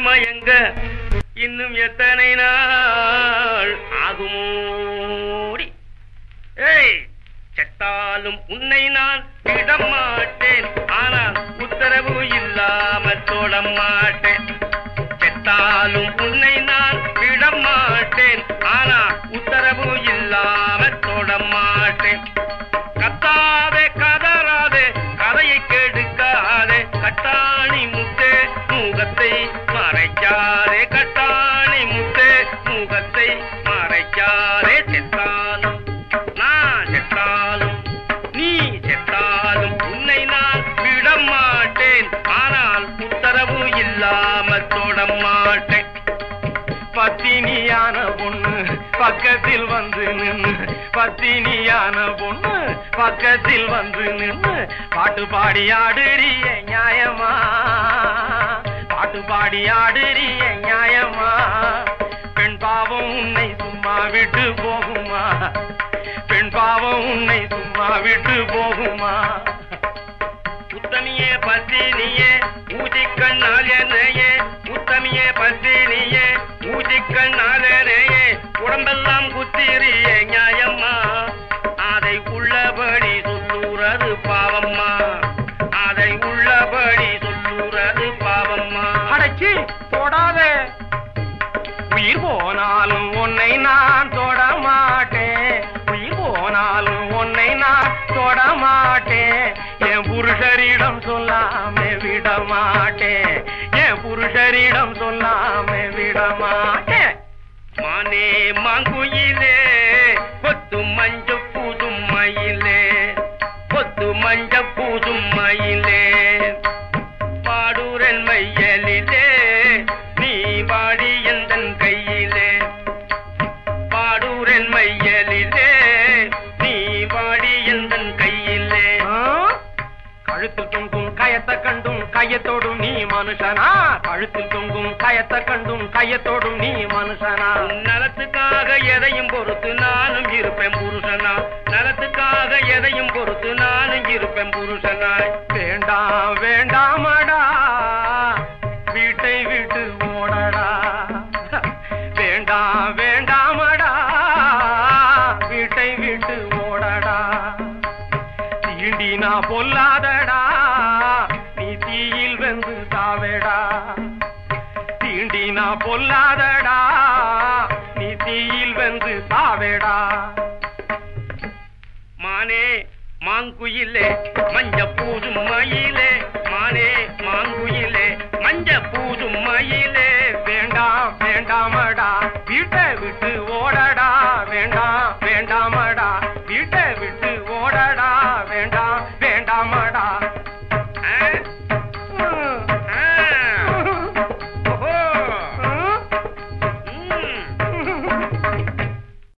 மயங்க இன்னும் எத்தனை நாள் ஆகுமோடி ஏய் செத்தாலும் உன்னை நான் விட மாட்டேன் ஆனால் உத்தரவு இல்லாமல் தொட மாட்டேன் செத்தாலும் உன்னை நான் விட மாட்டேன் ஆனால் உத்தரவு இல்லாமல் தொட மாட்டேன் கத்தாதே கதறாதே கதையை கெடுக்காதே கட்டாணி முத்தே முகத்தை மறைக்காதே கட்டாணி முத்தே முகத்தை மறைக்காதே செத்தாலும் நான் செத்தாலும் நீ செத்தாலும் உன்னை நான் விட மாட்டேன் ஆனால் உத்தரவு இல்லாமல் தொட மாட்டேன் பத்தினியான பொண்ணு பக்கத்தில் வந்து நின்னு பத்தினியான பொண்ணு பக்கத்தில் வந்து நின்னு பாட்டு பாடி ஆடுறிய நியாயமா பாட்டு பாடி ஆடுறிய நியாயமா பெண் பாவம் உன்னை சும்மா விட்டு போகுமா பெண் பாவம் உன்னை சும்மா விட்டு போகுமா உத்தமியே பத்தினியே ஊதிக்கண்ணால் என்னையே உத்தமியே பத்தினியே ஊதிக்கண்ணால் என்னையே உடம்பெல்லாம் குத்திரியே நியாயம்மா அதை உள்ளபடி சொல்லுறது பாவம்மா அதை உள்ளபடி சொல்லுறது பாவம்மா அடச்சி தொடாதே உயிர் போனாலும் உன்னை நான் தொட மாட்டேன் உயிர் போனாலும் உன்னை நான் தொட மாட்டேன் என் புருஷரிடம் சொல்லாம விட மாட்டேன் என் புருஷரிடம் சொல்லாம விட மாட்டேன் மானே மாங்குயிலே கொத்து மஞ்ச பூசும் மயிலே கொத்து மஞ்ச பூசும் மயிலே பாடுரன் மையலிலே நீ பாடி எந்தன் கையிலே பாடுரன் மையலிலே நீ பாடி எந்தன் கையிலே ஆ? கழுத்தில் தொங்கும் கயத்தை கண்டும் கையத்தோடும் நீ மனுஷனா கழுத்தில் தொங்கும் கயத்தை கண்டும் கையத்தோடும் நீ மனுஷனா உன் நலத்துக்காக எதையும் பொறுத்து நானும் இருப்பேன் புருஷனா நலத்துக்காக எதையும் பொறுத்து நானும் இருப்பேன் புருஷனாய் வேண்டாம் வேண்டாமடா வீட்டை விட்டு ஓடடா வேண்டாம் வேண்டாமடா வீட்டை விட்டு ஓடடா தீண்டினா பொல்லாதடா நீ தீயில் வெந்து தாவேடா தீண்டினா பொல்லாதடா நீ தீயில் வெந்து தாவேடா மானே மாங்குயிலே மஞ்ச பூசும் மயிலே மானே மாங்குயிலே மஞ்ச பூசும் மயிலே வேண்டாம் வேண்டாமடா